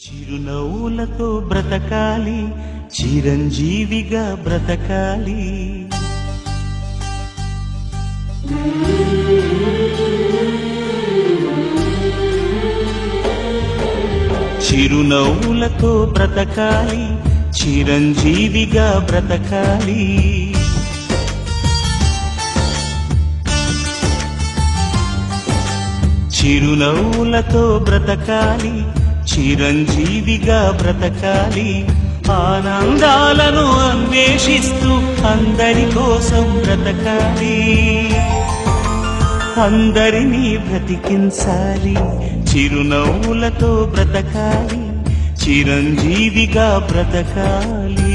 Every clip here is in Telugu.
చిరునవ్వులతో బ్రతకాలి చిరంజీవిగా బ్రతకాలి చిరునవ్వులతో బ్రతకాలి చిరంజీవిగా బ్రతకాలి చిరునవ్వులతో బ్రతకాలి చిరంజీవిగా బ్రతకాలి ఆనందాలను అన్వేషిస్తూ అందరి కోసం బ్రతకాలి అందరినీ బ్రతికించాలి చిరునవ్వులతో బ్రతకాలి చిరంజీవిగా బ్రతకాలి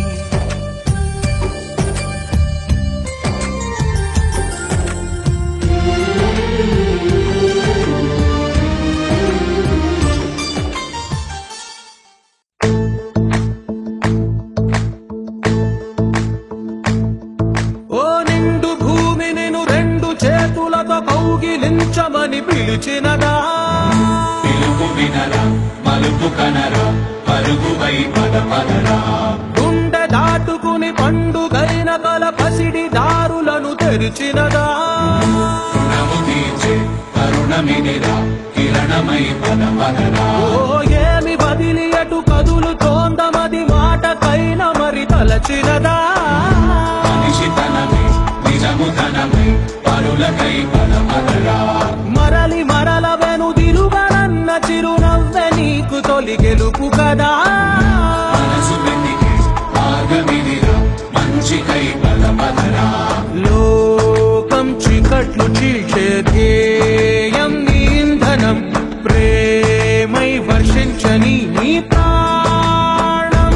ఓ నిండు భూమి నేను రెండు చేతులతో కౌగిలించమని పిలిచినదా పిలుపు వినరా మలుపు కనరా పరుగువై పద పదరా గుండె దాటుకుని పండుగైన కల పసిడి దారులను తెరిచినదా రుణము తీర్చే కరుణమినిరా కిరణమై పద పదరా ఓ ఏమి బదిలి అటు కదులు తోందమది మాటకైన మరి తలచినదా మనిషి తనమే నిజము తనమే పరులకై పద పదరా మరలి మరల వెనుదిరుగనన్న చిరునవ్వె నీకు తొలి గెలుపు కదా మనసు వెతికే మార్గమినిరా మంచికై పద పదరా లోకం చీకట్లు చీల్చే ధ్యేయం నీ ఇంధనం ప్రేమై వర్షించని నీ ప్రాణం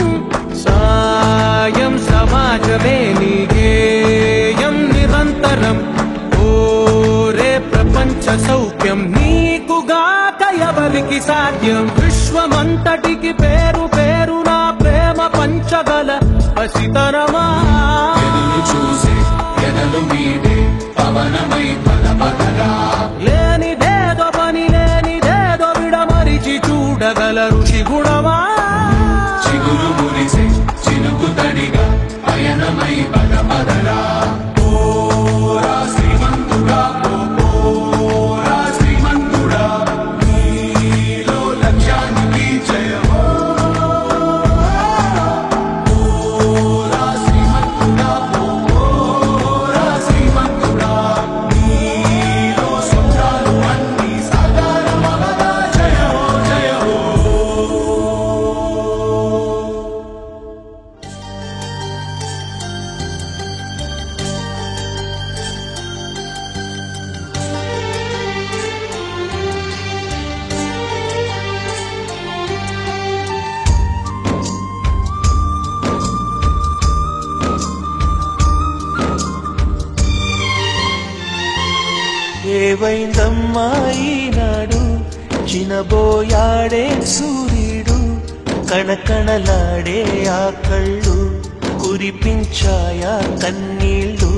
సాయం సమాజమే నీ ధ్యేయం నిరంతరం ఓరే ప్రపంచ సౌఖ్యం నీకుగాక ఎవరికి సాధ్యం విశ్వమంతటికి పేరు పేరు నా ప్రేమ పంచగల పసితరమా ఎదురు చూసే ఎదలు మీదే పవనమై పద పదరా లేనిదేదో పని లేనిదేదో విడమరిచి చూడగల ఋషి గుణమా చిగురు మురిసే చినుకు తడిగా పయనమై పద పదరా ఓరా శ్రీమంతుడా ఓ ఓరా శ్రీమంతుడా నీలో లక్ష్యానికి జయమో ఓరా శ్రీమంతుడా ఓ ఓరా శ్రీమంతుడా నీలో స్వప్నాలు అన్నీ సాకారమవగా జయమో జయమో ఏవైందమ్మా ఈనాడు చినబోయాడే సూర్యుడు కణకణలాడే ఆ కళ్ళు కురిపించాయా కన్నీళ్ళు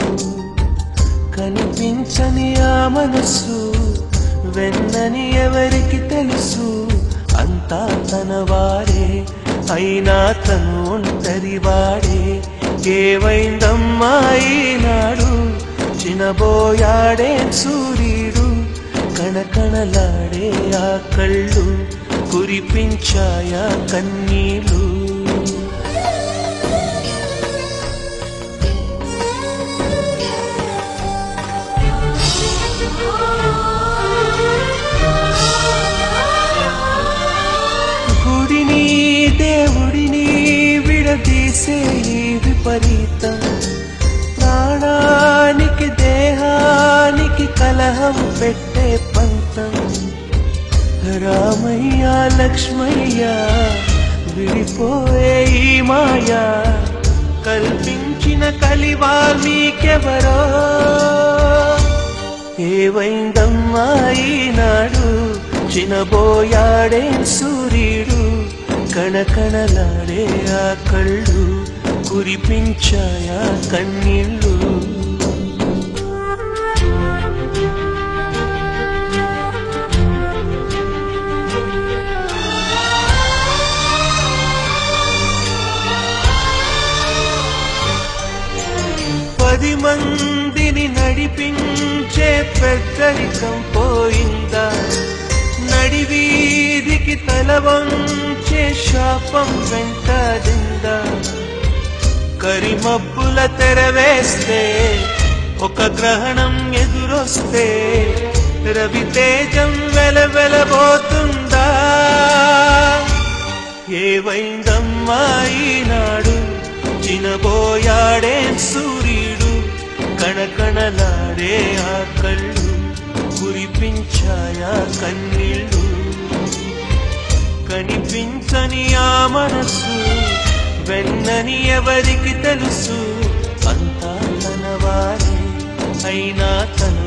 కనిపించని ఆ మనసు వెన్నని ఎవరికి తెలుసు అంతా తన వారే అయినా తను ఒంటరి వాడే ఏవైందమ్మా ఈనాడు చినబోయాడే సూర్యుడు కణకణలాడే ఆ కళ్ళు కురిపించాయా కన్నీళ్ళు గుడిని దేవుడిని విడదీసే ఈ విపరీతం ప్రాణానికి దేహానికి కలహం పెట్టే పంతం రామయ్య లక్ష్మయ్య విడిపోయే ఈ మాయా కల్పించిన కలివా మీకెవరో ఏవైందమ్మా ఈనాడు చినబోయాడే సూర్యుడు కణకణలాడే ఆ కళ్ళు కురిపించాయా కన్నీళ్ళు మందిని నడిపించే పెద్దరికం పోయిందా నడివీధికి తల వంచే శాపం వెంటాడిందా కరిమబ్బుల తెరవేస్తే ఒక గ్రహణం ఎదురొస్తే రవి తేజం వెలవెలబోతుందా ఏవైందమ్మా ఈనాడు చినబోయాడే సూర్యుడు కణకణలాడే ఆ కళ్ళు కురిపించాయా కన్నీళ్ళు కనిపించని ఆ మనసు వెన్నని ఎవరికి తెలుసు అంతా తన వారే అయినా తను